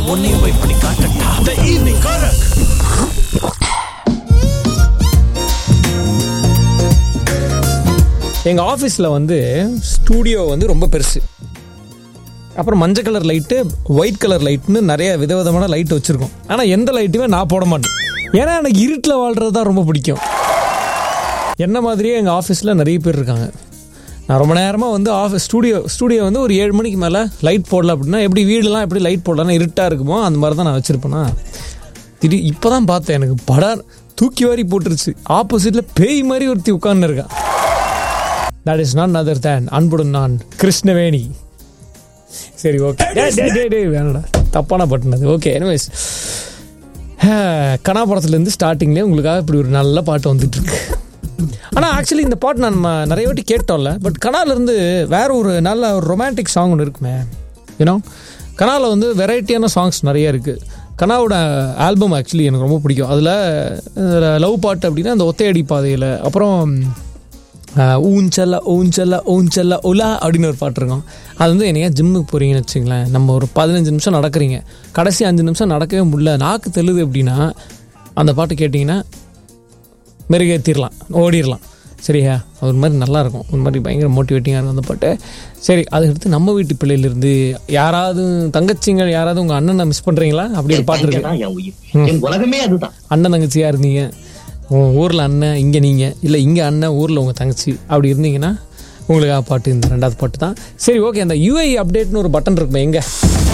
உன்னையும் போய் பண்ணி காட்டட்டா த ஈவினிங் காரக் எங்கள் ஆஃபீஸில் வந்து ஸ்டூடியோ வந்து ரொம்ப பெருசு அப்புறம் மஞ்சள் கலர் லைட்டு ஒயிட் கலர் லைட்னு நிறைய விதவிதமான லைட் வச்சுருக்கோம் ஆனால் எந்த லைட்டுமே நான் போட மாட்டேன் ஏன்னா எனக்கு இருட்டில் வாழ்கிறது தான் ரொம்ப பிடிக்கும் என்ன மாதிரியே எங்கள் ஆஃபீஸில் நிறைய பேர் இருக்காங்க நான் ரொம்ப நேரமாக வந்து ஆஃபீஸ் ஸ்டூடியோ ஸ்டூடியோ வந்து ஒரு ஏழு மணிக்கு மேலே லைட் போடல அப்படின்னா எப்படி வீடுலாம் எப்படி லைட் போடலாம் இருட்டாக இருக்குமோ அந்த மாதிரி தான் நான் வச்சுருப்பேனா திடீர் இப்போ தான் பார்த்தேன் எனக்கு படம் தூக்கி வாரி போட்டுருச்சு ஆப்போசிட்டில் பேய் மாதிரி ஒருத்தி உட்கார்ந்து இருக்கா that is not other than அன்புடன் நான் கிருஷ்ணவேணி சரி ஓகே வேணடா தப்பான பட்டினது ஓகே எனிவேஸ் கனாபுரத்துலேருந்து ஸ்டார்டிங்லேயே உங்களுக்காக இப்படி ஒரு நல்ல பாட்டு வந்துட்டு இருக்கு ஆனால் ஆக்சுவலி இந்த பாட்டு நான் நம்ம நிறைய வாட்டி கேட்டோம்ல பட் கனாலேருந்து வேற ஒரு நல்ல ஒரு ரொமான்டிக் சாங் ஒன்று இருக்குமே யூனோ கனாவில் வந்து வெரைட்டியான சாங்ஸ் நிறைய இருக்குது கனாவோட ஆல்பம் ஆக்சுவலி எனக்கு ரொம்ப பிடிக்கும் அதில் லவ் பாட்டு அப்படின்னா அந்த ஒத்தையடி பாதையில் அப்புறம் ஆஹ் ஊஞ்சல்ல ஊஞ்சல்ல ஊஞ்சல்ல உலா அப்படின்னு ஒரு பாட்டு இருக்கும் அது வந்து என்னையா ஜிம்முக்கு போகிறீங்கன்னு வச்சுங்களேன் நம்ம ஒரு பதினஞ்சு நிமிஷம் நடக்கிறீங்க கடைசி அஞ்சு நிமிஷம் நடக்கவே முடியல நாக்கு தெலுது அப்படின்னா அந்த பாட்டு கேட்டிங்கன்னா மெருகேற்றிடலாம் ஓடிடலாம் சரியா ஒரு மாதிரி நல்லா இருக்கும் ஒரு மாதிரி பயங்கர மோட்டிவேட்டிங்காக இருக்கும் அந்த பாட்டு சரி அதுக்கடுத்து நம்ம வீட்டு பிள்ளையிலேருந்து யாராவது தங்கச்சிங்க யாராவது உங்கள் அண்ணனை மிஸ் பண்ணுறீங்களா அப்படி ஒரு பாட்டு இருக்கு தான் என் உயிர் என் உலகமே அதுதான் அண்ணன் தங்கச்சியாக இருந்தீங்க உங்கள் ஊரில் அண்ணன் இங்கே நீங்கள் இல்லை இங்கே அண்ணன் ஊரில் உங்கள் தங்கச்சி அப்படி இருந்தீங்கன்னா உங்களுக்கு பாட்டு இந்த ரெண்டாவது பாட்டு தான் சரி ஓகே அந்த யூஐ அப்டேட்னு ஒரு பட்டன் இருக்குமே எங்கே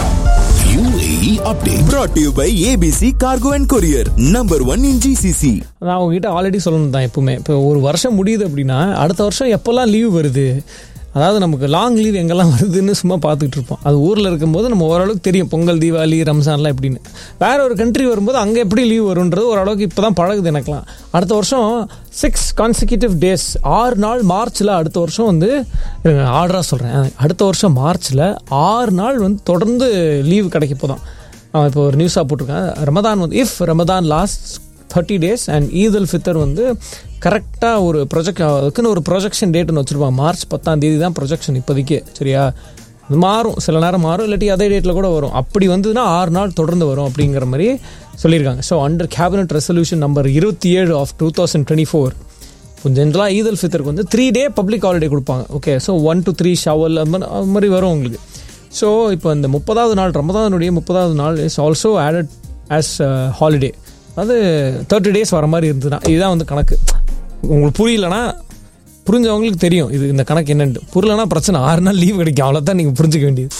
UAE update. brought to you by ABC Cargo and Courier, number one in GCC. நான் உங்ககிட்ட ஆல்ரெடி சொல்லணும் தான் எப்பவுமே இப்போ ஒரு வருஷம் முடியுது அப்படின்னா அடுத்த வருஷம் எப்போல்லாம் லீவ் வருது அதாவது நமக்கு லாங் லீவ் எங்கெல்லாம் வருதுன்னு சும்மா பார்த்துக்கிட்டு இருப்போம் அது ஊரில் இருக்கும்போது நம்ம ஓரளவுக்கு தெரியும் பொங்கல் தீபாவளி ரம்ஜான்லாம் எப்படின்னு வேற ஒரு கண்ட்ரி வரும்போது அங்கே எப்படி லீவ் வரும்ன்றது ஓரளவுக்கு இப்போ தான் பழகுது எனக்குலாம் அடுத்த வருஷம் சிக்ஸ் கான்சிக்யூட்டிவ் டேஸ் ஆறு நாள் மார்ச்சில் அடுத்த வருஷம் வந்து ஆர்டராக சொல்கிறேன் அடுத்த வருஷம் மார்ச்சில் ஆறு நாள் வந்து தொடர்ந்து லீவ் கிடைக்க போதான் அவன் இப்போ ஒரு நியூஸாக போட்டிருக்கான் ரமதான் வந்து if Ramadan last thirty days and Eid ul Fitr வந்து கரெக்டாக ஒரு ப்ரொஜெக்ட் அதுக்குன்னு ஒரு ப்ரொஜெக்ஷன் டேட்னு வச்சுருப்பாங்க மார்ச் பத்தாம் தேதி தான் ப்ரொஜெக்ஷன் இப்போதைக்கு சரியா அது மாறும் சில நேரம் மாறும் இல்லாட்டி அதே டேட்டில் கூட வரும் அப்படி வந்ததுன்னா ஆறு நாள் தொடர்ந்து வரும் அப்படிங்கிற மாதிரி சொல்லியிருக்காங்க so under cabinet resolution number இருபத்தி ஏழு of two thousand twenty four இப்போ ஜென்ரலாக ஈத் உல் ஃபித்தருக்கு வந்து த்ரீ டே பப்ளிக் ஹாலிடே கொடுப்பாங்க okay so one two three Shawwal அது மாதிரி அது மாதிரி வரும் உங்களுக்கு ஸோ இப்போ இந்த முப்பதாவது நாள் ரமதானுடைய முப்பதாவது நாள் is also added as holiday அது தேர்ட்டி டேஸ் வர மாதிரி இருந்ததுன்னா இதுதான் வந்து கணக்கு உங்களுக்கு புரியலனா புரிஞ்சவங்களுக்கு தெரியும் இது இந்த கணக்கு என்னன்ட்டு புரியலனா பிரச்சனை ஆறு நாள் லீவ் கிடைக்கும் அவ்வளோதான் நீங்கள் புரிஞ்சுக்க வேண்டியது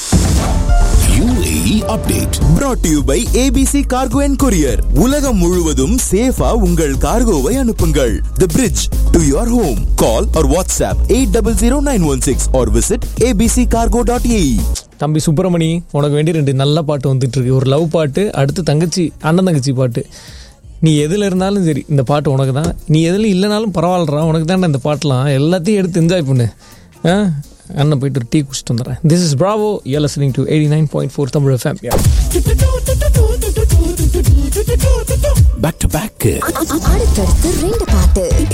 UAE update. brought to you by ABC Cargo and Courier. உலகம் முழுவதும் சேஃபா உங்கள் கார்கோவை அனுப்புங்கள் The bridge to your home. Call or WhatsApp 800916 or visit abccargo.ae. தம்பி சுப்பிரமணி உனக்கு வேண்டி ரெண்டு நல்ல பாட்டு வந்துட்டு இருக்கு ஒரு லவ் பாட்டு அடுத்து தங்கச்சி அண்ணன் தங்கச்சி பாட்டு நீ எதில் இருந்தாலும் சரி இந்த பாட்டு உனக்கு தான் நீ எதில் இல்லைனாலும் பரவாயில்லடா உனக்கு தான் இந்த பாட்டெலாம் எல்லாத்தையும் எடுத்து என்ஜாய் பண்ணு ஆ அண்ணன் போயிட்டு ஒரு டீ குடிச்சிட்டு வந்துடுறேன் this is Bravo you listening to eighty nine point four Tamil FM Back to back. அடுத்தடுத்து ரெண்டு பாட்டு